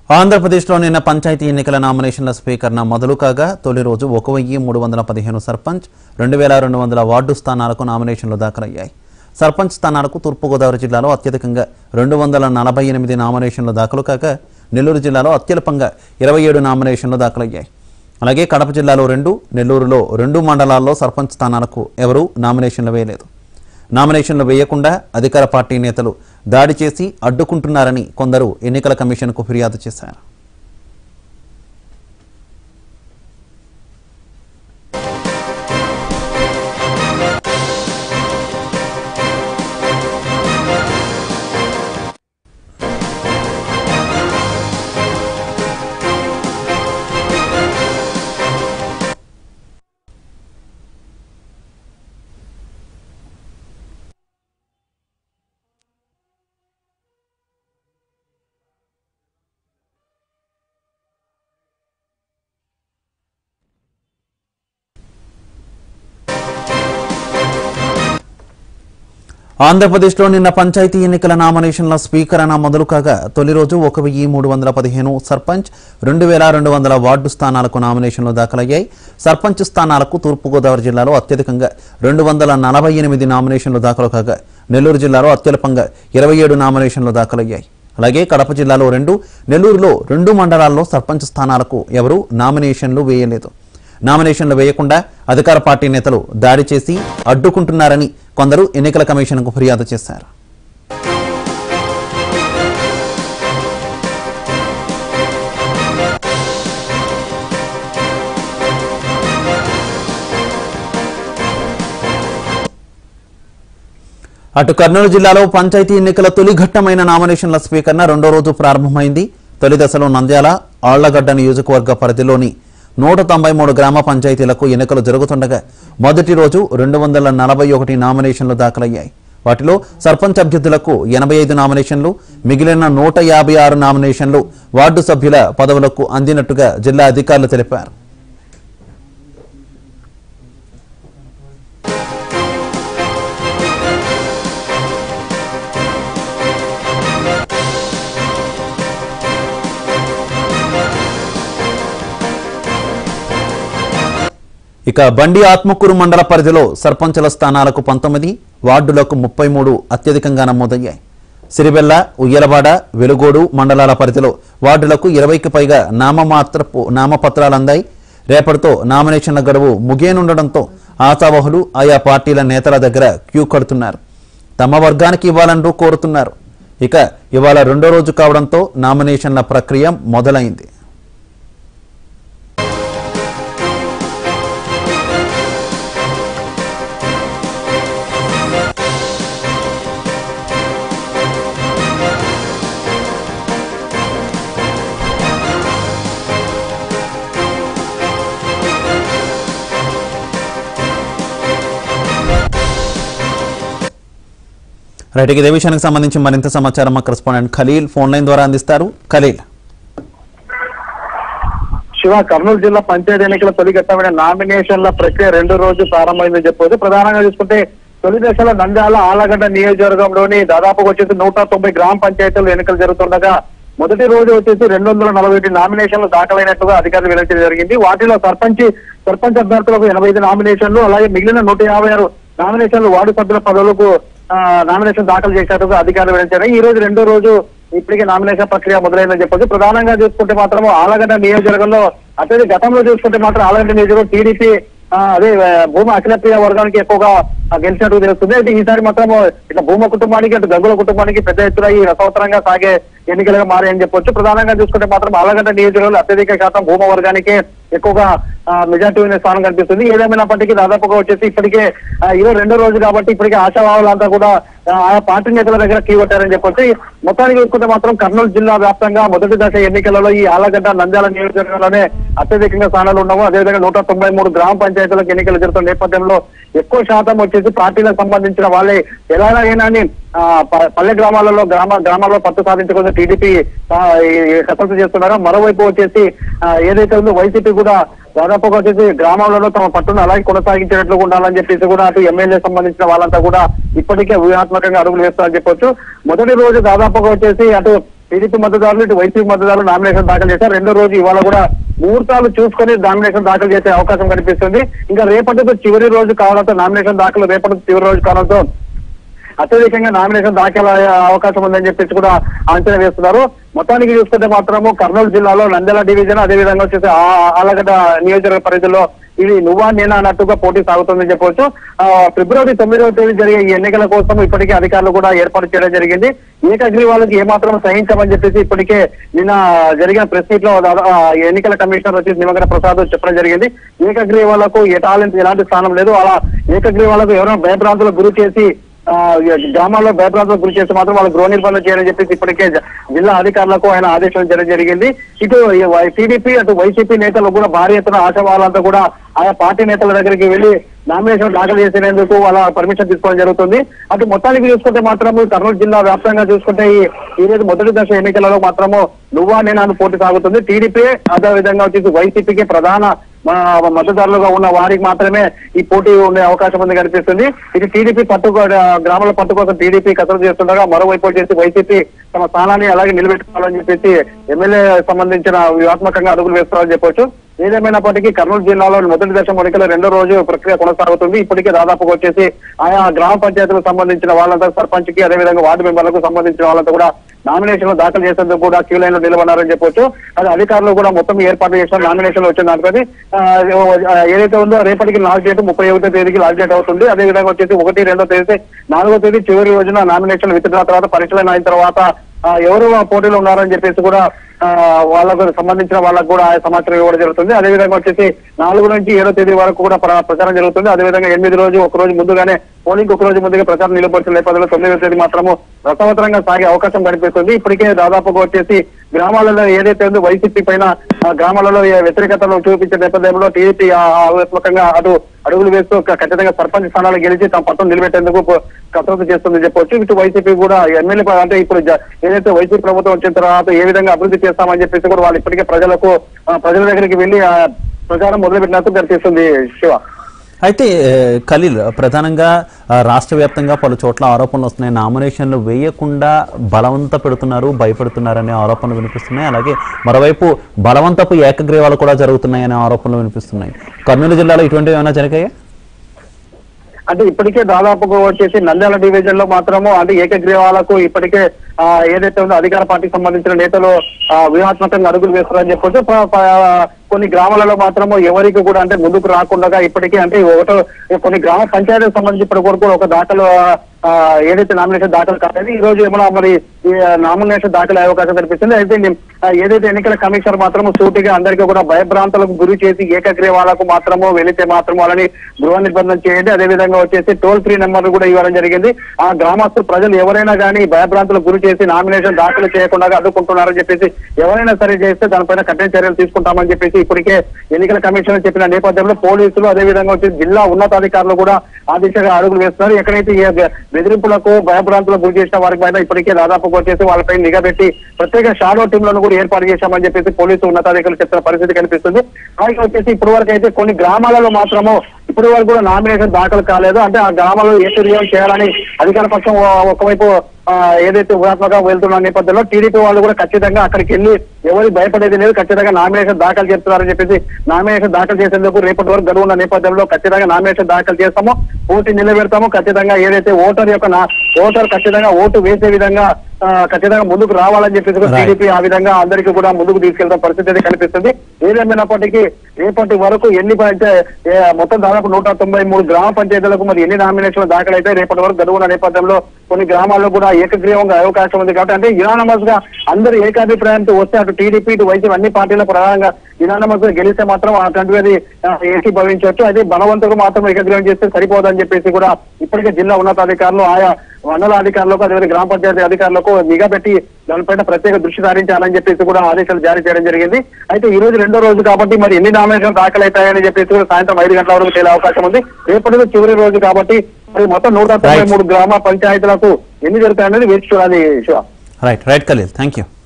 ఆంధ్రప్రదేశ్లో నిన్న పంచాయతీ ఎన్నికల నామినేషన్ల స్వీకరణ మొదలు కాగా తొలి రోజు ఒక వెయ్యి మూడు వందల పదిహేను సర్పంచ్ రెండు వేల రెండు వందల వార్డు స్థానాలకు నామినేషన్లు దాఖలయ్యాయి సర్పంచ్ స్థానాలకు తూర్పుగోదావరి జిల్లాలో అత్యధికంగా రెండు వందల నలభై ఎనిమిది నామినేషన్లు దాఖలు కాగా నెల్లూరు జిల్లాలో అత్యల్పంగా ఇరవై ఏడు నామినేషన్లు దాఖలయ్యాయి అలాగే కడప జిల్లాలో రెండు నెల్లూరులో రెండు మండలాల్లో సర్పంచ్ స్థానాలకు ఎవరూ నామినేషన్లు వేయలేదు నామినేషన్లు వేయకుండా అధికార పార్టీ నేతలు దాడి చేసి అడ్డుకుంటున్నారని కొందరు ఎన్నికల కమిషన్కు ఫిర్యాదు చేశారు ఆంధ్రప్రదేశ్లో నిన్న పంచాయతీ ఎన్నికల నామినేషన్ల స్వీకరణ మొదలు కాగా తొలి రోజు ఒక వెయ్యి మూడు వందల పదిహేను సర్పంచ్ రెండు వేల రెండు వందల వార్డు స్థానాలకు నామినేషన్లు దాఖలయ్యాయి సర్పంచ్ స్థానాలకు తూర్పుగోదావరి జిల్లాలో అత్యధికంగా రెండు వందల నలభై ఎనిమిది నామినేషన్లు దాఖలు కాగా నెల్లూరు జిల్లాలో అత్యల్పంగా ఇరవై ఏడు నామినేషన్లు దాఖలయ్యాయి అలాగే కడప జిల్లాలో రెండు నెల్లూరులో రెండు మండలాల్లో సర్పంచ్ స్థానాలకు ఎవరూ నామినేషన్లు వేయలేదు నామినేషన్లు వేయకుండా అధికార పార్టీ నేతలు దాడి చేసి అడ్డుకుంటున్నారని కొందరు ఎన్నికల కమిషన్కు ఫిర్యాదు చేశారు అటు కర్నూలు జిల్లాలో పంచాయతీ ఎన్నికల తొలి ఘట్టమైన నామినేషన్ల స్వీకరణ రెండో రోజు ప్రారంభమైంది తొలి దశలో నంద్యాల ఆళ్లగడ్డ నియోజకవర్గ పరిధిలోని నూట తొంభై మూడు గ్రామ పంచాయతీలకు ఎన్నికలు జరుగుతుండగా మొదటి రోజు రెండు వందల నలభై ఒకటి నామినేషన్లు దాఖలయ్యాయి వాటిలో సర్పంచ్ అభ్యర్థులకు ఎనభై ఐదు నామినేషన్లు మిగిలిన నూట యాభై ఆరు నామినేషన్లు వార్డు సభ్యుల పదవులకు అందినట్టుగా జిల్లా అధికారులు తెలిపారు ఇక బండి ఆత్మకూరు మండల పరిధిలో సర్పంచుల స్థానాలకు పంతొమ్మిది వార్డులకు ముప్పై మూడు అత్యధికంగా నమోదయ్యాయి సిరిబెల్ల ఉయ్యలవాడ వెలుగోడు మండలాల పరిధిలో వార్డులకు ఇరవైకి పైగా నామమాత్రపు నామపత్రాలు అందాయి రేపటితో నామినేషన్ల గడువు ముగియనుండడంతో ఆశావహులు ఆయా పార్టీల నేతల దగ్గర క్యూ కడుతున్నారు తమ వర్గానికి ఇవ్వాలంటూ కోరుతున్నారు ఇక ఇవాళ రెండో రోజు కావడంతో నామినేషన్ల ప్రక్రియ మొదలైంది రైట్ ఇక ఇదే విషయానికి సంబంధించి మరింత సమాచారం మా కరెస్పాండెంట్ ఖలీల్ ఫోన్ లైన్ ద్వారా అందిస్తారు ఖలీల్ శివ కర్నూలు జిల్లా పంచాయతీ ఎన్నికల తొలి ఘట్టమైన నామినేషన్ల ప్రక్రియ రెండు రోజు ప్రారంభమైందని చెప్పవచ్చు ప్రధానంగా చూసుకుంటే తొలి దశలో నంద్యాల ఆలగడ్డ నియోజకవర్గంలోని దాదాపు వచ్చేసి నూట తొంభై గ్రామ పంచాయతీలు ఎన్నికలు జరుగుతుండగా మొదటి రోజు వచ్చేసి రెండు వందల నలభై ఒకటి నామినేషన్లు దాఖలైనట్టుగా అధికారులు వెల్లడించడం జరిగింది వాటిలో సర్పంచ్ సర్పంచ్ అభ్యర్థులకు ఎనభై ఐదు నామినేషన్లు అలాగే మిగిలిన నూట యాభై ఆరు నామినేషన్లు వార్డు సభ్యుల పదవులకు ఆ, నామినేషన్ దాఖలు చేసినట్టుగా అధికారులు వెల్లడించారు ఈ రోజు రెండో రోజు ఇప్పటికే నామినేషన్ ప్రక్రియ మొదలైందని చెప్పొచ్చు ప్రధానంగా చూసుకుంటే మాత్రం ఆలగడ్డ నియోజకవర్గంలో అత్యధిక గతంలో చూసుకుంటే మాత్రం ఆలగడ్డ నియోజకవర్గం టీడీపీ అదే ఆ, భూమా అఖిలప్రియ వర్గానికి ఎక్కువగా ఆ, గెలిచినట్టు తెలుస్తుంది అయితే ఈసారి మాత్రం ఇట్లా భూమా కుటుంబానికి అటు గంగుల కుటుంబానికి పెద్ద ఎత్తున ఈ రసవత్తరంగా సాగే ఎన్నికలుగా మారాయని చెప్పొచ్చు ప్రధానంగా చూసుకుంటే మాత్రం ఆలగడ్డ నియోజకవర్గంలో అత్యధిక శాతం భూమా వర్గానికే ఎక్కువగా ఆ, మెజార్టీ ఉన్న స్థానం కనిపిస్తుంది ఏదేమైనప్పటికీ దాదాపుగా వచ్చేసి ఇప్పటికే ఆ, ఈరోజు రెండో రోజు కాబట్టి ఇప్పటికే ఆశావాహులంతా కూడా ఆ, ఆయా పార్టీ నేతల దగ్గర కీ కొట్టారని చెప్పొచ్చు మొత్తానికి చూసుకుంటే మాత్రం కర్నూలు జిల్లా వ్యాప్తంగా మొదటి దశ ఎన్నికలలో ఈ ఆలగడ్డ నంద్యాల నియోజకవర్గంలోనే అత్యధికంగా స్థానాలు ఉన్నాము అదేవిధంగా నూట తొంభై మూడు గ్రామ పంచాయతీలకు ఎన్నికలు జరుగుతున్న నేపథ్యంలో ఎక్కువ శాతం వచ్చేసి పార్టీలకు సంబంధించిన వాళ్ళే ఎలాగైనా అని, ఆ, ప- పల్లె గ్రామాలలో గ్రామ గ్రామాల్లో పట్టు సాధించకుండా టీడీపీ కసరత్తు చేస్తున్నారో మరోవైపు వచ్చేసి ఆ, ఏదైతే ఉందో వైసీపీ కూడా దాదాపుగా వచ్చేసి గ్రామాలలో తమ పట్టును అలాగే కొనసాగించేటట్లు ఉండాలని చెప్పేసి కూడా అటు ఎమ్మెల్యే సంబంధించిన వాళ్ళంతా కూడా ఇప్పటికే వ్యూహాత్మకంగా అడుగులు వేస్తారని చెప్పొచ్చు మొదటి రోజు దాదాపుగా వచ్చేసి అటు టీడీపీ మద్దతుదారులు ఇటు వైసీపీ మద్దతుదారులు నామినేషన్ దాఖలు చేశారు రెండో రోజు ఇవాళ కూడా ముహూర్తాలు చూసుకొని నామినేషన్ దాఖలు చేసే అవకాశం కనిపిస్తుంది ఇంకా రేపటితో చివరి రోజు కావడంతో నామినేషన్ దాఖలు రేపటి చివరి రోజు కావడంతో అత్యధికంగా నామినేషన్ దాఖలు అయ్యే అవకాశం ఉందని చెప్పేసి కూడా అంచనా వేస్తున్నారు మొత్తానికి చూసుకుంటే మాత్రము కర్నూలు జిల్లాలో నంద్యాల డివిజన్ అదే విధంగా వచ్చేసి ఆ- ఆలగడ్డ నియోజకవర్గ పరిధిలో ఇది నువ్వా నేనా అన్నట్టుగా పోటీ సాగుతుందని చెప్పవచ్చు ఆ, ఫిబ్రవరి తొమ్మిదవ తేదీ జరిగే ఈ ఎన్నికల కోసం ఇప్పటికే అధికారులు కూడా ఏర్పాటు చేయడం జరిగింది ఏకగ్రీవాలకు ఏమాత్రం సహించమని చెప్పేసి ఇప్పటికే నిన్న జరిగిన ప్రెస్ మీట్ లో దాదా- ఆ, ఎన్నికల కమిషనర్ వచ్చి నిమగ్న ప్రసాద్ చెప్పడం జరిగింది ఏకగ్రీవాలకు ఎటాలెంట్ ఎలాంటి స్థానం లేదు అలా ఏకగ్రీవాలకు ఎవరైనా భయభ్రాంతులకు గురి చేసి ఆ, గ్రామాల్లో భయప్రాంతాలకు గురి చేస్తే మాత్రం వాళ్ళు గృహ నిర్బంధం చేయాలని చెప్పేసి ఇప్పటికే జ- జిల్లా అధికారులకు ఆయన ఆదేశాలు చేయడం జరిగింది ఇటు టీడీపీ అటు వైసీపీ నేతలు కూడా భారీ ఎత్తున ఆశావాళ్ళంతా కూడా ఆయా పార్టీ నేతల దగ్గరికి వెళ్లి నామినేషన్ దాఖలు చేసేందుకు వాళ్ళ పర్మిషన్ తీసుకోవడం జరుగుతుంది అటు మొత్తానికి చూసుకుంటే మాత్రము కర్నూలు జిల్లా వ్యాప్తంగా చూసుకుంటే ఈ ఈ రోజు మొదటి దశ ఎన్నికలలో మాత్రము నువ్వా నేనా అని పోటీ సాగుతుంది టీడీపీ అదే విధంగా వచ్చేసి వైసీపీకి ప్రధాన మా మద్దతుదారులుగా ఉన్న వారికి మాత్రమే ఈ పోటీ ఉండే అవకాశం ఉంది కనిపిస్తుంది ఇది టీడీపీ పట్టు గ్రామాల పట్టు కోసం టీడీపీ కసరత్తు చేస్తుండగా మరోవైపు వచ్చేసి వైసీపీ తమ స్థానాన్ని అలాగే నిలబెట్టుకోవాలని చెప్పేసి ఎమ్మెల్యే సంబంధించిన వ్యూహాత్మకంగా అడుగులు వేస్తారని చెప్పొచ్చు ఏదేమైనప్పటికీ కర్నూలు జిల్లాలో మొదటి దశ ఎన్నికల రెండో రోజు ప్రక్రియ కొనసాగుతుంది ఇప్పటికే దాదాపుగా వచ్చేసి ఆయా గ్రామ పంచాయతీలకు సంబంధించిన వాళ్ళంతా సర్పంచ్ కి అదేవిధంగా వార్డు మెంబర్లకు సంబంధించిన వాళ్ళంతా కూడా నామినేషన్ దాఖలు చేసేందుకు కూడా క్యూ లైన్ లో నిలబడారని చెప్పొచ్చు అది అధికారులు కూడా మొత్తం ఏర్పాటు చేసిన నామినేషన్ వచ్చిన దానిపై ఆ, ఏదైతే ఉందో రేపటికి లాస్ట్ డేట్ ముప్పై ఒకటో తేదీకి లాస్ట్ డేట్ అవుతుంది అదే విధంగా వచ్చేసి ఒకటి రెండో తేదీ నాలుగో తేదీ చివరి రోజున నామినేషన్ విత్డ్రా తర్వాత పరిశీలన అయిన తర్వాత ఆ, ఎవరు ఆ పోటీలో ఉన్నారని చెప్పేసి కూడా ఆ, వాళ్ళకు సంబంధించిన వాళ్ళకు కూడా ఆ సమాచారం ఇవ్వడం జరుగుతుంది అదే విధంగా వచ్చేసి నాలుగు నుంచి ఏడో తేదీ వరకు కూడా ప్ర- ప్రచారం జరుగుతుంది అదే విధంగా ఎనిమిది రోజు ఒక రోజు ముందుగానే పోలింగ్ ఒక రోజు ముందుగా ప్రచారం నిలబడుతున్న నేపథ్యంలో తొమ్మిదో తేదీ మాత్రము రసవత్తరంగా సాగే అవకాశం కనిపిస్తుంది ఇప్పటికే దాదాపుగా వచ్చేసి గ్రామాలలో ఏదైతే ఉందో వైసీపీ పైన ఆ, గ్రామాలలో ఏ వ్యతిరేకతను చూపించే నేపథ్యంలో టీడీపీ ఆలోచనగా అటు అడుగులు వేస్తూ క- ఖచ్చితంగా సర్పంచ్ స్థానాలు గెలిచి తమ పట్టణం నిలబెట్టేందుకు ప- కసరత్తు చేస్తుందని చెప్పొచ్చు ఇటు వైసీపీ కూడా ఎమ్మెల్యే ప- అంటే ఇప్పుడు జ- ఏదైతే వైసీపీ ప్రభుత్వం వచ్చిన తర్వాత ఏ విధంగా అభివృద్ధి చేస్తామని చెప్పేసి కూడా వాళ్ళు ఇప్పటికే ప్రజలకు ఆ, ప్రజల దగ్గరికి వెళ్లి ఆ, ప్రచారం మొదలుపెట్టినట్టు కనిపిస్తుంది శివ అయితే ఏ, ఖలీల్ ప్రధానంగా ఆ, రాష్ట్ర వ్యాప్తంగా పలు చోట్ల ఆరోపణలు వస్తున్నాయి నామినేషన్లు వేయకుండా బలవంత పెడుతున్నారు భయపెడుతున్నారనే ఆరోపణలు వినిపిస్తున్నాయి అలాగే మరోవైపు బలవంతపు ఏకగ్రీవాలు కూడా జరుగుతున్నాయనే ఆరోపణలు వినిపిస్తున్నాయి కర్నూలు జిల్లాలో ఇటువంటివి ఏమైనా జరిగాయా అంటే ఇప్పటికే దాదాపుగా వచ్చేసి నంద్యాల డివిజన్ లో మాత్రము అంటే ఏకగ్రీవాలకు ఇప్పటికే ఆ, ఏదైతే ఉందో అధికార పార్టీకి సంబంధించిన నేతలు ఆ, వ్యూహాత్మకంగా అడుగులు వేస్తారని చెప్పొచ్చు ప- ప- కొన్ని గ్రామాలలో మాత్రము ఎవరికి కూడా అంటే ముందుకు రాకుండా ఇప్పటికే అంటే ఒకటో కొన్ని గ్రామ పంచాయతీకి సంబంధించి ఇప్పటి వరకు ఒక దాఖలు ఆ, ఏదైతే నామినేషన్ దాఖలు కాలేదు ఈ రోజు ఏమైనా మరి ఈ నామినేషన్ దాఖలు అయ్యే అవకాశం కనిపిస్తుంది అయితే ని- ఆ, ఏదైతే ఎన్నికల కమిషనర్ మాత్రము సూటిగా అందరికీ కూడా భయభ్రాంతులకు గురి చేసి ఏకగ్రీవాలకు మాత్రము వెళితే మాత్రం వాళ్ళని గృహ నిర్బంధం చేయండి అదే విధంగా వచ్చేసి టోల్ ఫ్రీ నెంబర్ కూడా ఇవ్వడం జరిగింది ఆ గ్రామస్తులు ప్రజలు ఎవరైనా కానీ భయభ్రాంతులకు గురి చేసి నామినేషన్ దాఖలు చేయకుండా అడ్డుకుంటున్నారని చెప్పేసి ఎవరైనా సరే చేస్తే దానిపైన కఠిన చర్యలు తీసుకుంటామని చెప్పేసి ఇప్పటికే ఎన్నికల కమిషన్ చెప్పిన నేపథ్యంలో పోలీసులు అదే విధంగా వచ్చి జిల్లా ఉన్నతాధికారులు కూడా ఆ దిశగా అడుగులు వేస్తున్నారు ఎక్కడైతే ఈ బెదిరింపులకు భయభ్రాంతులకు గురి చేసిన వారి పైన ఇప్పటికే దాదాపు వచ్చేసి వాళ్ళపై నిఘా పెట్టి ప్రత్యేక షాడో టీంలను కూడా ఏర్పాటు చేశామని చెప్పేసి పోలీసు ఉన్నతాధికారులు చెప్తున్న పరిస్థితి కనిపిస్తుంది అలాగే వచ్చేసి ఇప్పటి వరకు అయితే కొన్ని గ్రామాలలో మాత్రము ఇప్పటి వరకు కూడా నామినేషన్ దాఖలు కాలేదు అంటే ఆ గ్రామాల్లో ఏ చర్యలు చేయాలని అధికార పక్షం ఓ- ఒకవైపు ఆ, ఏదైతే వ్యూహాత్మకంగా వెళ్తున్న నేపథ్యంలో టీడీపీ వాళ్ళు కూడా ఖచ్చితంగా అక్కడికి వెళ్ళి ఎవరు భయపడేది లేదు ఖచ్చితంగా నామినేషన్ దాఖలు చేస్తున్నారని చెప్పేసి నామినేషన్ దాఖలు చేసేందుకు రేపటి వరకు గడువు ఉన్న నేపథ్యంలో ఖచ్చితంగా నామినేషన్ దాఖలు చేస్తాము పోటీ నిలబెడతాము ఖచ్చితంగా ఏదైతే ఓటర్ యొక్క నా- ఓటర్ ఖచ్చితంగా ఓటు వేసే విధంగా ఆ, ఖచ్చితంగా ముందుకు రావాలని చెప్పేసి కూడా Right. టీడీపీ ఆ విధంగా అందరికీ కూడా ముందుకు తీసుకెళ్తాం పరిస్థితి అయితే కనిపిస్తుంది ఏదేమైనప్పటికీ రేపటి వరకు ఎన్ని పంచ- ఏ, మొత్తం దాదాపు నూట తొంభై మూడు గ్రామ పంచాయతీలకు మరి ఎన్ని నామినేషన్లు దాఖలైతే రేపటి వరకు గడువున్న నేపథ్యంలో కొన్ని గ్రామాల్లో కూడా ఏకగ్రీవంగా అవకాశం ఉంది కాబట్టి అంటే యునానమస్ గా అందరూ ఏకాభిప్రాయంతో వస్తే అటు టీడీపీ ఇటు వైసీపీ అన్ని పార్టీల ప్రధానంగా యునానమస్ గా గెలిస్తే మాత్రం అటువంటిది ఆ, ఏకీభవించవచ్చు అయితే బలవంతులు మాత్రం ఏకగ్రీవం చేస్తే సరిపోదని చెప్పేసి కూడా ఇప్పటికే జిల్లా ఉన్నతాధికారులు ఆయా మండల అధికారులకు అదేవిధంగా గ్రామ పంచాయతీ అధికారులకు నిఘా పెట్టి దానిపైన ప్రత్యేక దృష్టి సారించాలని చెప్పేసి కూడా ఆదేశాలు జారీ చేయడం జరిగింది అయితే ఈ రోజు రెండో రోజు కాబట్టి మరి ఎన్ని నామినేషన్ దాఖలైతాయని చెప్పేసి కూడా సాయంత్రం ఐదు గంటల వరకు తేలే అవకాశం ఉంది రేపటి చివరి రోజు కాబట్టి మరి మొత్తం నూట తొంభై Right. మూడు గ్రామ పంచాయతీలకు ఎన్ని జరుగుతాయనేది వేచి చూడాలి Shiva right right Khalil thank you